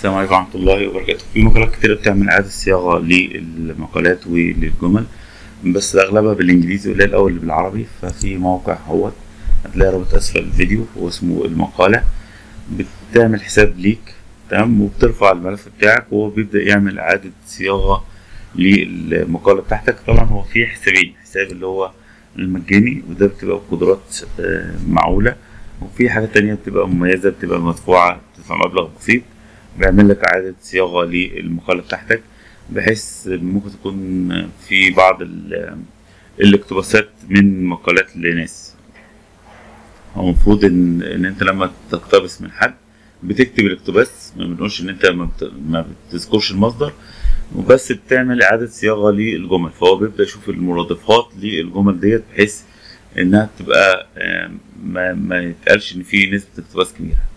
السلام عليكم ورحمة الله وبركاته في مقالات كتيرة بتعمل إعادة صياغة للمقالات وللجمل بس أغلبها بالإنجليزي وقليل أوي اللي بالعربي ففي موقع هو هتلاقي رابط أسفل الفيديو واسمه المقالة بتعمل حساب ليك تمام وبترفع الملف بتاعك وهو بيبدأ يعمل إعادة صياغة للمقالة بتاعتك طبعا هو في حسابين حساب اللي هو المجاني وده بتبقى بقدرات آه، معقولة وفي حاجات تانية بتبقى مميزة بتبقى مدفوعة بتدفع مبلغ بسيط بيعمل لك إعادة صياغة للمقالة بتاعتك بحيث ممكن تكون في بعض ال- الاقتباسات من مقالات لناس هو المفروض إن, إن أنت لما تقتبس من حد بتكتب الاقتباس ما بنقولش إن أنت ما بت- ما بتذكرش المصدر وبس بتعمل إعادة صياغة للجمل فهو بيبدأ يشوف المرادفات للجمل ديت بحيث إنها تبقى آه، ما, ما يتقالش إن في نسبة اقتباس كبيرة